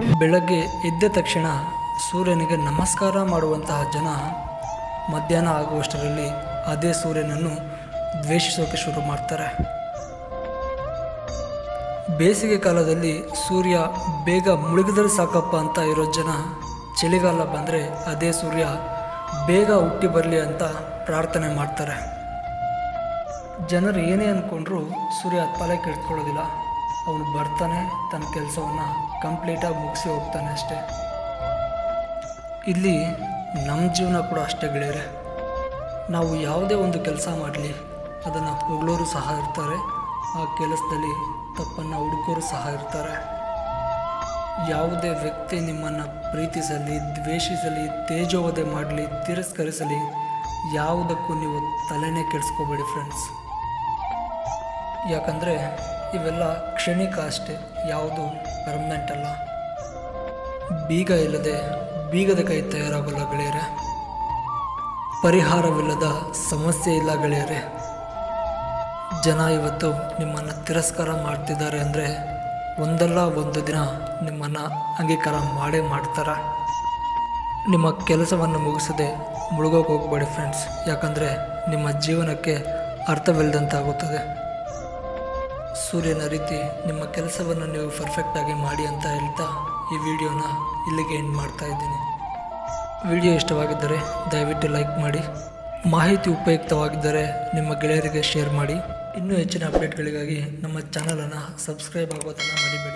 ಬೆಳಗ್ಗೆ ಎದ್ದ ತಕ್ಷಣ ಸೂರ್ಯನಿಗೆ ನಮಸ್ಕಾರ ಮಾಡುವಂತಹ ಜನ ಮಧ್ಯಾಹ್ನ ಆಗುವಷ್ಟರಲ್ಲಿ ಅದೇ ಸೂರ್ಯನನ್ನು ದ್ವೇಷಿಸೋಕೆ ಶುರು ಮಾಡ್ತಾರೆ ಬೇಸಿಗೆ ಕಾಲದಲ್ಲಿ ಸೂರ್ಯ ಬೇಗ ಮುಳುಗಿದರೆ ಸಾಕಪ್ಪ ಅಂತ ಇರೋ ಜನ ಚಳಿಗಾಲ ಬಂದರೆ ಅದೇ ಸೂರ್ಯ ಬೇಗ ಹುಟ್ಟಿ ಬರಲಿ ಅಂತ ಪ್ರಾರ್ಥನೆ ಮಾಡ್ತಾರೆ ಜನರು ಏನೇ ಅಂದ್ಕೊಂಡ್ರೂ ಸೂರ್ಯ ತಲೆ ಕೆಡ್ಸ್ಕೊಳ್ಳೋದಿಲ್ಲ ಅವನು ಬರ್ತಾನೆ ತನ್ನ ಕೆಲಸವನ್ನು ಕಂಪ್ಲೀಟಾಗಿ ಮುಗಿಸಿ ಹೋಗ್ತಾನೆ ಅಷ್ಟೇ ಇಲ್ಲಿ ನಮ್ಮ ಜೀವನ ಕೂಡ ಅಷ್ಟೇ ಗೆಳೆಯರೆ ನಾವು ಯಾವುದೇ ಒಂದು ಕೆಲಸ ಮಾಡಲಿ ಅದನ್ನು ಹೊಗಳೋರು ಸಹ ಇರ್ತಾರೆ ಆ ಕೆಲಸದಲ್ಲಿ ತಪ್ಪನ್ನು ಹುಡುಕೋರು ಸಹ ಇರ್ತಾರೆ ಯಾವುದೇ ವ್ಯಕ್ತಿ ನಿಮ್ಮನ್ನು ಪ್ರೀತಿಸಲಿ ದ್ವೇಷಿಸಲಿ ತೇಜೋವಧೆ ಮಾಡಲಿ ತಿರಸ್ಕರಿಸಲಿ ಯಾವುದಕ್ಕೂ ನೀವು ತಲೆನೇ ಕೆಡಿಸ್ಕೋಬೇಡಿ ಫ್ರೆಂಡ್ಸ್ ಯಾಕಂದರೆ ಇವೆಲ್ಲ ಕ್ಷಣಿಕ ಅಷ್ಟೇ ಯಾವುದು ಪರ್ಮನೆಂಟ್ ಅಲ್ಲ ಬೀಗ ಇಲ್ಲದೆ ಬೀಗದ ಕೈ ತಯಾರಾಗಲ್ಲ ಗೆಳೆಯರೆ ಪರಿಹಾರವಿಲ್ಲದ ಸಮಸ್ಯೆ ಇಲ್ಲ ಗೆಳೆಯರೆ ಜನ ಇವತ್ತು ನಿಮ್ಮನ್ನು ತಿರಸ್ಕಾರ ಮಾಡ್ತಿದ್ದಾರೆ ಅಂದರೆ ಒಂದಲ್ಲ ಒಂದು ದಿನ ನಿಮ್ಮನ್ನು ಅಂಗೀಕಾರ ಮಾಡೇ ಮಾಡ್ತಾರೆ ನಿಮ್ಮ ಕೆಲಸವನ್ನು ಮುಗಿಸದೆ ಮುಳುಗೋಕೆ ಹೋಗಬೇಡಿ ಫ್ರೆಂಡ್ಸ್ ಯಾಕಂದರೆ ನಿಮ್ಮ ಜೀವನಕ್ಕೆ ಅರ್ಥವಿಲ್ಲದಂತಾಗುತ್ತದೆ ಸೂರ್ಯನ ರೀತಿ ನಿಮ್ಮ ಕೆಲಸವನ್ನು ನೀವು ಪರ್ಫೆಕ್ಟಾಗಿ ಮಾಡಿ ಅಂತ ಹೇಳ್ತಾ ಈ ವಿಡಿಯೋನ ಇಲ್ಲಿಗೆ ಎಂಡ್ ಮಾಡ್ತಾ ಇದ್ದೀನಿ ವಿಡಿಯೋ ಇಷ್ಟವಾಗಿದ್ದರೆ ದಯವಿಟ್ಟು ಲೈಕ್ ಮಾಡಿ ಮಾಹಿತಿ ಉಪಯುಕ್ತವಾಗಿದ್ದರೆ ನಿಮ್ಮ ಗೆಳೆಯರಿಗೆ ಶೇರ್ ಮಾಡಿ ಇನ್ನೂ ಹೆಚ್ಚಿನ ಅಪ್ಡೇಟ್ಗಳಿಗಾಗಿ ನಮ್ಮ ಚಾನಲನ್ನು ಸಬ್ಸ್ಕ್ರೈಬ್ ಆಗೋದನ್ನು ಮರಿಬೇಡಿ